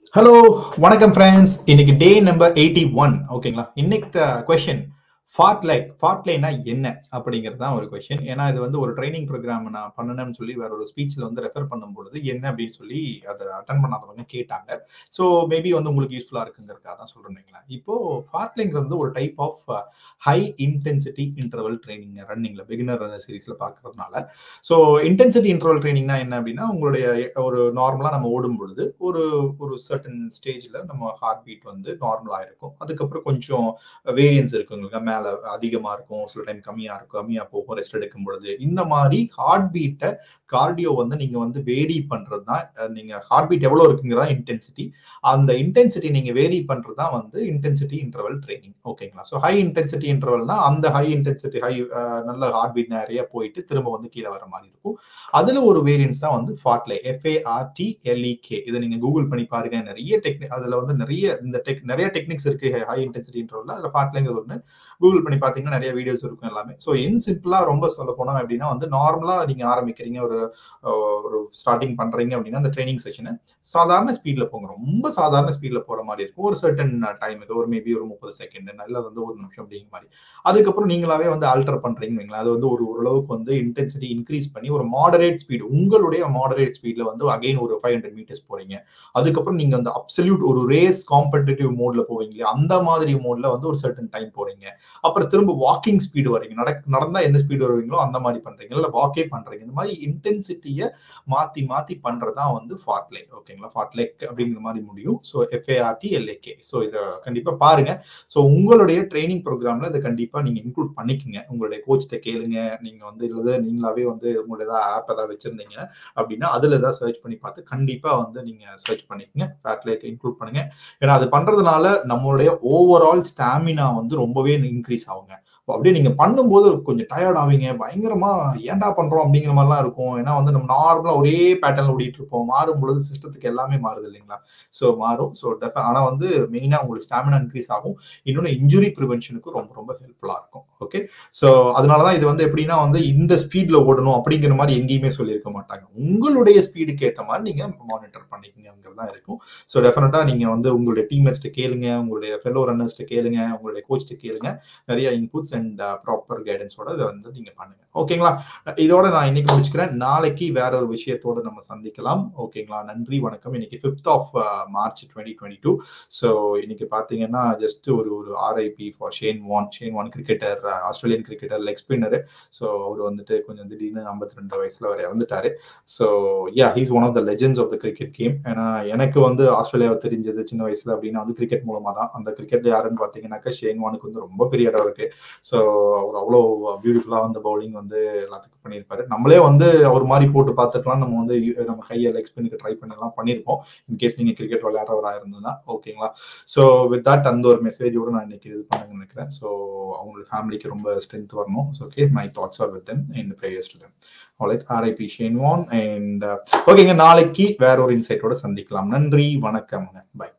hello வணக்கம் friends இன்னைக்கு டே number eighty one ஓகேங்களா இன்னைக்கு கொஷின் ஃபார்ட் லைக் ஃபார்ட் லைனா என்ன அப்படிங்கிறது தான் ஒரு கொஷின் ஏன்னா இது வந்து ஒரு ட்ரைனிங் ப்ரோக்ராம் நான் பண்ணணும்னு சொல்லி வேற ஒரு ஸ்பீச்சில் வந்து ரெஃபர் பண்ணும் பொழுது என்ன அப்படின்னு சொல்லி அதை அட்டன் பண்ணாதவங்க கேட்டாங்க ஸோ மேபி வந்து உங்களுக்கு யூஸ்ஃபுல்லாக இருக்குங்கிறதுக்காக தான் சொல்கிறேன் இப்போ ஃபார்ட் லைங்கிறது வந்து ஒரு type of high intensity interval training ரன்னிங்ல பிகினர் ரன்னர் சீரீஸ்ல பார்க்கறதுனால ஸோ இன்டென்சிட்டி இன்டர்வல் ட்ரைனிங்னா என்ன அப்படின்னா உங்களுடைய ஒரு நார்மலாக நம்ம ஓடும் பொழுது ஒரு ஒரு சர்டன் ஸ்டேஜில் நம்ம ஹார்ட் பீட் வந்து நார்மலாக இருக்கும் அதுக்கப்புறம் கொஞ்சம் வேரியன்ஸ் இருக்குங்களுக்கு மேலே அதிகமாக இருக்கும் சில டைம் கம்மியாக இருக்கும் கம்மியாக போகும் ரெஸ்ட் எடுக்கும் பொழுது இந்த மாதிரி ஹார்ட் பீட்டை கார்டியோ வந்து நீங்கள் வந்து வேரி பண்ணுறது தான் நீங்கள் ஹார்ட் பீட் எவ்வளோ இருக்குங்கிறதா இன்டென்சிட்டி அந்த இன்டென்சிட்டி நீங்கள் வேரி பண்ணுறது தான் வந்து இன்டென்சிட்டி இன்டர்வல் ட்ரைனிங் ஓகேங்களா ஸோ ஹை இன்டென்சிட்டி இன்டர்வல்னா அந்த ஹை இன்டென்சிட்டி ஹை நல்ல ஹார்ட் பீட் நிறைய போயிட்டு திரும்ப வந்து கீழே வர மாதிரி இருக்கும் அதில் ஒரு வேரியன்ஸ் தான் வந்து ஃபாட்லே எஃப்ஏஆர்டி எல்இகே இதை நீங்கள் கூகுள் பண்ணி பாருங்க நிறைய டெக்னிக் அதில் வந்து நிறைய இந்த டெக் நிறைய டெக்னிக்ஸ் இருக்கு ஹை இன்டென்சிட்டி இன்டர்வல் அதில் ஃபாட்லேங்கிறது ஒன்று கூகுள் பண்ணி பார்த்தீங்கன்னா நிறைய வீடியோஸ் இருக்கும் எல்லாமே ஸோ இன் சிம்பிளாக ரொம்ப சொல்ல போனோம் அப்படின்னா வந்து நார்மலாக நீங்கள் ஆரம்பிக்கிறீங்க ஒரு ஒரு ஸ்டார்டிங் பண்ணுறீங்க அப்படின்னா அந்த ட்ரைனிங் செஷனை சாதாரண ஸ்பீடில் போங்க ரொம்ப சாதாரண ஸ்பீடில் போகிற மாதிரி இருக்கும் ஒரு சர்டன் டைமுக்கு ஒரு மேபி ஒரு முப்பது செகண்ட் நல்ல வந்து ஒரு நிமிஷம் அப்படிங்கிற மாதிரி அதுக்கப்புறம் நீங்களாவே வந்து ஆல்டர் பண்ணுறீங்க அது வந்து ஒரு ஓரளவுக்கு வந்து இன்டென்சிட்டி இன்க்ரீஸ் பண்ணி ஒரு மாடரேட் ஸ்பீடு உங்களுடைய மாடரேட் ஸ்பீடில் வந்து அகைன் ஒரு ஃபைவ் ஹண்ட்ரட் மீட்டர்ஸ் போறீங்க அதுக்கப்புறம் நீங்கள் அந்த அப்சல்யூட் ஒரு ரேஸ் காம்படிட்டிவ் மோட்ல போவீங்க அந்த மாதிரி மோட்ல வந்து ஒரு சர்டன் டைம் போறீங்க அப்புறம் திரும்ப வாக்கிங் ஸ்பீடு வரீங்க நடக் நடந்தா எந்த ஸ்பீடு வருவீங்களோ அந்த மாதிரி பண்றீங்க இல்லை வாக்கே பண்றீங்க இந்த மாதிரி இன்டென்சிட்டியை மாத்தி மாத்தி பண்றதா வந்து ஃபார்ட் லேக் ஓகேங்களா ஃபார்ட் லேக் அப்படிங்கிற மாதிரி முடியும் ஸோ எஃப்ஏஆர்டி எல்ஏகே ஸோ இதை கண்டிப்பா பாருங்க ஸோ உங்களுடைய ட்ரைனிங் ப்ரோக்ராம்ல இதை கண்டிப்பா நீங்க இன்க்ளூட் பண்ணிக்கோங்க உங்களுடைய கோச்கிட்ட கேளுங்க நீங்க வந்து இல்லை நீங்களாவே வந்து உங்களுடைய ஏதாவது ஆப் ஏதாவது வச்சிருந்தீங்க அப்படின்னா அதுல ஏதாவது சர்ச் பண்ணி பார்த்து கண்டிப்பா வந்து நீங்க சர்ச் பண்ணிக்கோங்க ஃபேட் லேக் இன்க்ளூட் பண்ணுங்க ஏன்னா அது பண்றதுனால நம்மளுடைய ஓவரால் ஸ்டாமினா வந்து ரொம்பவே இன்க்ரீஸ் ஆகுங்க அப்படியே நீங்க பண்ணும்போது கொஞ்சம் டயர்ட் ஆவீங்க பயங்கரமா ஏன்டா பண்றோம் அப்படிங்கிற மாதிரிலாம் இருக்கும் ஏன்னா வந்து நம்ம நார்மலா ஒரே பேட்டர்ல ஓடிட்டு இருப்போம் மாறும் பொழுது சிஸ்டத்துக்கு எல்லாமே மாறுது இல்லைங்களா ஸோ மாறும் ஸோ டெஃப ஆனா வந்து மெயினா உங்களுக்கு ஸ்டாமினா இன்க்ரீஸ் ஆகும் இன்னொன்று இன்ஜுரி ப்ரிவென்ஷனுக்கு ரொம்ப ரொம்ப ஹெல்ப்ஃபுல்லா இருக்கும் ஓகே ஸோ அதனாலதான் இது வந்து எப்படின்னா வந்து இந்த ஸ்பீட்ல ஓடணும் அப்படிங்கிற மாதிரி எங்கேயுமே சொல்லியிருக்க மாட்டாங்க உங்களுடைய ஸ்பீடுக்கு ஏற்ற மாதிரி நீங்க மானிட்டர் பண்ணிக்கங்கிறது தான் இருக்கும் ஸோ டெஃபினட்டா நீங்க வந்து உங்களுடைய டீம்மேட்ஸ்ட்டு கேளுங்க உங்களுடைய ஃபெலோ ரன்னர்ஸ்ட்டு கேளுங்க உங்களுடைய கோச்ட்டு கேளுங்க நிறைய இன்புட்ஸ் அண்ட் ப்ராப்பர் கைடன்ஸோட இதை வந்து நீங்க பண்ணுங்க ஓகேங்களா இதோட நான் இன்னைக்கு முடிச்சுக்கிறேன் நாளைக்கு வேற ஒரு விஷயத்தோட நம்ம சந்திக்கலாம் ஓகேங்களா நன்றி வணக்கம் இன்னைக்கு fifth of March twenty twenty two so இன்னைக்கு பார்த்தீங்கன்னா ஜஸ்ட் ஒரு ஒரு RIP for Shane Warne Shane Warne cricketer Australian cricketer leg spinner so அவர் வந்துட்டு கொஞ்சம் திடீர்னு ஐம்பத்தி ரெண்டு வயசுல அவர் இறந்துட்டாரு so yeah he's one of the legends of the cricket game ஏன்னா எனக்கு வந்து ஆஸ்திரேலியாவை தெரிஞ்சது சின்ன வயசுல அப்படின்னா வந்து கிரிக்கெட் மூலமா தான் அந்த கிரிக்கெட் யாருன்னு பார்த்தீங்கன்னாக்கா ஷேன் வானுக்கு வந்து ரொம்ப பெரிய இடம் இருக்கு ஸோ அவர் அவ்வளோ பியூட்டிஃபுல்லாக வந்து பவுலிங் வந்து எல்லாத்துக்கும் பண்ணியிருப்பாரு நம்மளே வந்து அவர் மாதிரி போட்டு பார்த்துக்கலாம் நம்ம வந்து நம்ம ஹையர் லெக் ஸ்பின்னுக்கு ட்ரை பண்ணலாம் பண்ணியிருப்போம் இன்கேஸ் நீங்கள் கிரிக்கெட் விளையாடுறவராக இருந்ததுன்னா ஓகேங்களா ஸோ வித் தட் அந்த ஒரு மெசேஜோட நான் இன்னைக்கு இது பண்ண நினைக்கிறேன் ஸோ அவங்களோட ஃபேமிலிக்கு ரொம்ப ஸ்ட்ரென்த் வரணும் so okay my thoughts are with them and prayers to them alright RIP Shane Warne and ஓகேங்க நாளைக்கு வேற ஒரு இன்சைட்டோட சந்திக்கலாம் நன்றி வணக்கம் பை